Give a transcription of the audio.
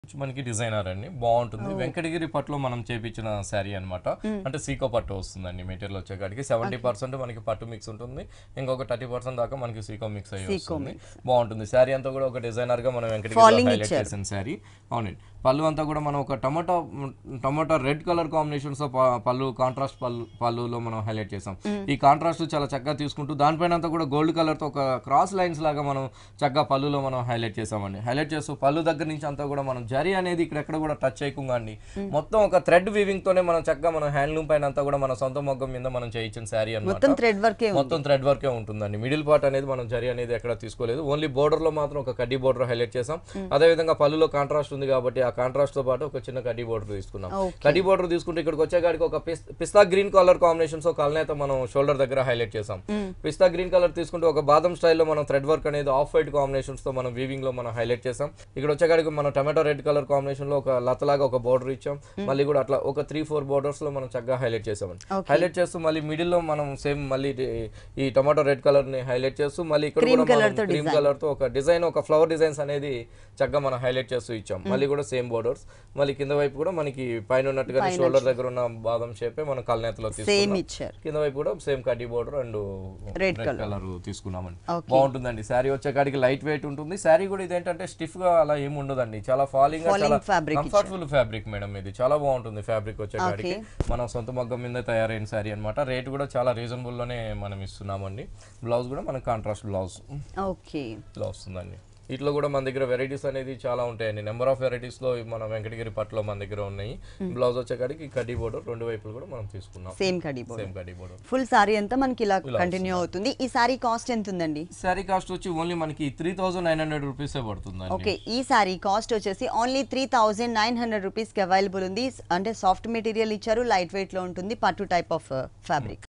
మనకి డిజైనర్ అండి బాగుంటుంది వెంకటగిరి పట్టులో మనం చేపించిన శారీ అన్నమాట అంటే సీకో పట్టు వస్తుందండి మెటీరియల్ వచ్చేకాడికి సెవెంటీ పర్సెంట్ మనకి పట్టు మిక్స్ ఉంటుంది ఇంకొక థర్టీ పర్సెంట్ దాకా మనకి సీకో మిక్స్ అయ్యి వస్తుంది బాగుంటుంది శారీ అంతా కూడా ఒక డిజైనర్ గా మనం వెంకటగిరి హైలైట్ చేసిన శారీ అవునండి పళ్ళు అంతా కూడా మనం ఒక tomato tomato red colour combinations పళ్ళు కాంట్రాస్ట్ పళ్ళు పళ్ళులో మనం హైలైట్ చేసాం ఈ కాంట్రాస్ట్ చాలా చక్కగా తీసుకుంటూ దానిపైన అంతా కూడా గోల్డ్ కలర్ తో ఒక క్రాస్ లైన్స్ లాగా మనం చక్కగా పళ్ళులో మనం హైలైట్ చేసామండి హైలైట్ చేస్తూ పళ్ళు దగ్గర నుంచి అంతా కూడా మనం జరీ అనేది ఇక్కడ ఎక్కడ కూడా టచ్ చేయకుండా అండి మొత్తం ఒక థ్రెడ్ వీవింగ్ తోనే మనం చక్కగా మనం హ్యాండ్లూమ్ పైన అంతా కూడా మన సొంత మొగ్గం మీద మనం చేయించిన శారీ మొత్తం అన్నమాట థ్రెడ్ వర్కే ఉంది మొత్తం థ్రెడ్ వర్కే ఉంటుందండి మిడిల్ పార్ట్ అనేది మనం జరీ అనేది ఎక్కడ తీసుకోలేదు ఓన్లీ బోర్డర్ లో మాత్రం ఒక కడ్డీ బోర్డర్ హైలైట్ చేసాం అదే విధంగా పళ్ళులో కాంట్రాస్ట్ ఉంది కాబట్టి ఆ కాంట్రాస్ట్ తో పాటు ఒక చిన్న కడ్డీ బోర్డర్ తీసుకున్నాం Okay. కడ్డీ బోర్డర్ తీసుకుంటే ఇక్కడికి వచ్చేకాడికి ఒక పిస్- పిస్తా గ్రీన్ కలర్ కాంబినేషన్స్ కలనేత మనం షోల్డర్ దగ్గర హైలైట్ చేసాం పిస్తా గ్రీన్ కలర్ తీసుకుంటే ఒక బాదం స్టైల్లో మనం థ్రెడ్ వర్క్ అనేది ఆఫ్ వైట్ కాంబినేషన్స్ తో మనం వీవింగ్ లో మనం హైలైట్ చేసాం ఇక్కడ వచ్చేకాడికి మనం టమాటో రెడ్ కలర్ కాంబినేషన్ లో ఒక లతలాగా ఒక బోర్డర్ ఇచ్చాం మళ్ళీ కూడా అట్లా ఒక త్రీ ఫోర్ బోర్డర్స్ లో మనం చక్కగా హైలైట్ చేసామండి హైలైట్ చేస్తూ మళ్ళీ మిడిల్ లో మనం సేమ్ మళ్ళీ ఇది- ఈ టమాటో రెడ్ కలర్ ని హైలైట్ చేస్తూ మళ్ళీ ఇక్కడ Cream కూడా colour తో క్రీమ్ కలర్ తో ఒక డిజైన్ ఒక ఫ్లవర్ డిజైన్స్ అనేది చక్కగా మనం హైలైట్ చేస్తూ ఇచ్చాం మళ్ళీ కూడా సేమ్ బోర్డర్స్ మళ్ళీ కింద వైపు కూడా మనకి పైన ఉన్నట్టుగా షోల్డర్ దగ్గర ఉన్న బాదం షేపే మనం కల్నేతలో సేమ్ తీసుకున్నాం ఇచ్చారు కింద వైపు కూడా సేమ్ కడ్డీ border and Red red colour తీసుకున్నామండి Okay. బాగుంటుందండి శారీ వచ్చేకాడికి లైట్ వెయిట్ ఉంటుంది శారీ కూడా ఇదేంటంటే స్టిఫ్ గా అలా ఏమి ఉండదండి చాలా ఫాలింగ్ Falling చాలా fabric కంఫర్టబుల్ ఫ్యాబ్రిక్ మేడం ఇది చాలా బాగుంటుంది ఫ్యాబ్రిక్ వచ్చేకాడికి మనం సొంత మగ్గం మీద తయారైన శారీ అన్నమాట రేట్ కూడా చాలా రీజనబుల్ లోనే మనం ఇస్తున్నామండి బ్లౌజ్ కూడా మనకి కాంట్రాస్ట్ బ్లౌజ్ ఓకే ఇలా వస్తుందండి వీటిలో కూడా మన దగ్గర వెరైటీస్ అనేది చాలా ఉంటాయండి నెంబర్ ఆఫ్ వెరైటీస్ లో మన వెంకటగిరి పట్టులో మన దగ్గర ఉన్నాయి బ్లౌజ్ వచ్చేకాడికి కడ్డీ బోర్డర్ రెండు వైపులు కూడా మనం తీసుకున్నాం సేమ్ కడీ బోర్డ్ సేమ్ కడ్డీ బోర్డర్ ఫుల్ సారీ అంతా మనకి ఇలా కంటిన్యూ అవుతుంది ఈ సారీ కాస్ట్ ఎంత ఉందండి శారీ కాస్ట్ వచ్చి ఓన్లీ మనకి త్రీ థౌసండ్ నైన్ హండ్రెడ్ రూపీసే పడుతుందండి ఓకే ఈ సారీ కాస్ట్ వచ్చేసి only three thousand nine hundred రూపీస్కి అవైలబుల్ ఉంది అంటే సాఫ్ట్ మెటీరియల్ ఇచ్చారు లైట్ వెయిట్లో ఉంటుంది పట్టు టైప్ ఆఫ్ ఫ్యాబ్రిక్